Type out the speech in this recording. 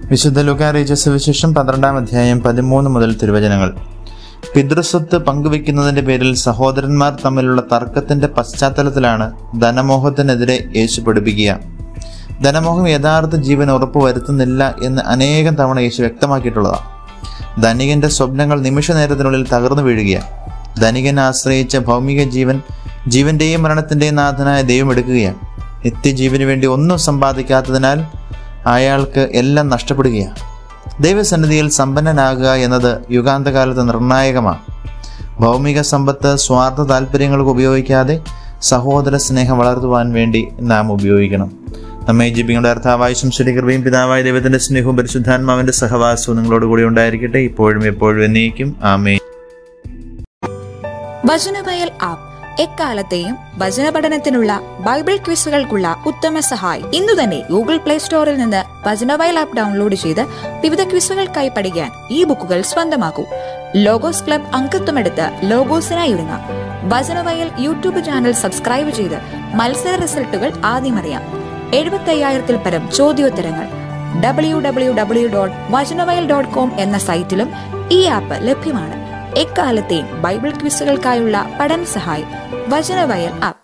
വിശുദ്ധ ലുക്കാറിയിച്ച സുവിശേഷം പന്ത്രണ്ടാം അധ്യായം പതിമൂന്ന് മുതൽ തിരുവചനങ്ങൾ പിതൃസ്വത്ത് പങ്കുവെക്കുന്നതിന്റെ പേരിൽ സഹോദരന്മാർ തമ്മിലുള്ള തർക്കത്തിന്റെ പശ്ചാത്തലത്തിലാണ് ധനമോഹത്തിനെതിരെ യേശു പഠിപ്പിക്കുക ധനമോഹം യഥാർത്ഥ ജീവൻ ഉറപ്പുവരുത്തുന്നില്ല എന്ന് അനേകം തവണ യേശു വ്യക്തമാക്കിയിട്ടുള്ളതാണ് ധനികന്റെ സ്വപ്നങ്ങൾ നിമിഷ നേരത്തിനുള്ളിൽ തകർന്നു വീഴുകയാണ് ധനികൻ ആശ്രയിച്ച ഭൗമിക ജീവൻ ജീവന്റെയും മരണത്തിന്റെയും നാഥനായ ദൈവം എടുക്കുകയാണ് നിത്യജീവന് വേണ്ടി ഒന്നും സമ്പാദിക്കാത്തതിനാൽ അയാൾക്ക് എല്ലാം നഷ്ടപ്പെടുകയാണ് ദൈവസന്നിധിയിൽ സമ്പന്നനാകുക എന്നത് യുഗാന്തകാലത്ത് നിർണായകമാണ് ഭൗമിക സമ്പത്ത് സ്വാർത്ഥ താല്പര്യങ്ങൾക്ക് ഉപയോഗിക്കാതെ സഹോദര സ്നേഹം വളർത്തുവാൻ വേണ്ടി നാം ഉപയോഗിക്കണം നമ്മെ ജീവികളുടെ അർത്ഥാവായ ശംശരി കൃപയും പിതാവായ ദൈവത്തിന്റെ സ്നേഹവും പരിശുദ്ധാത്മാവിന്റെ സഹവാസവും നിങ്ങളോട് കൂടി ഉണ്ടായിരിക്കട്ടെ ഇപ്പോഴും എപ്പോഴും എന്നേക്കും ആമേ വചനവയൽ ആപ്പ് എക്കാലത്തെയും വചന പഠനത്തിനുള്ള ബൈബിൾ ക്വിസുകൾക്കുള്ള ഉത്തമ സഹായി ഇന്നു തന്നെ ഗൂഗിൾ പ്ലേ സ്റ്റോറിൽ നിന്ന് വചനവയൽ ആപ്പ് ഡൗൺലോഡ് ചെയ്ത് വിവിധ ക്വിസുകൾക്കായി പഠിക്കാൻ ഈ ബുക്കുകൾ സ്വന്തമാക്കൂ ലോഗോസ് ക്ലബ് അംഗത്വമെടുത്ത് ലോഗോസിനായി ഒരുങ്ങാം വചനവയൽ യൂട്യൂബ് ചാനൽ സബ്സ്ക്രൈബ് ചെയ്ത് മത്സര റിസൾട്ടുകൾ ആദ്യം അറിയാം എഴുപത്തയ്യായിരത്തിൽ പരം ചോദ്യോത്തരങ്ങൾ W W W dot Vachanavayal dot com എന്ന സൈറ്റിലും ഈ ആപ്പ് ലഭ്യമാണ് എക്കാലത്തെയും ബൈബിൾ ക്വിസുകൾക്കായുള്ള പഠന സഹായി വചനവയൽ ആപ്പ്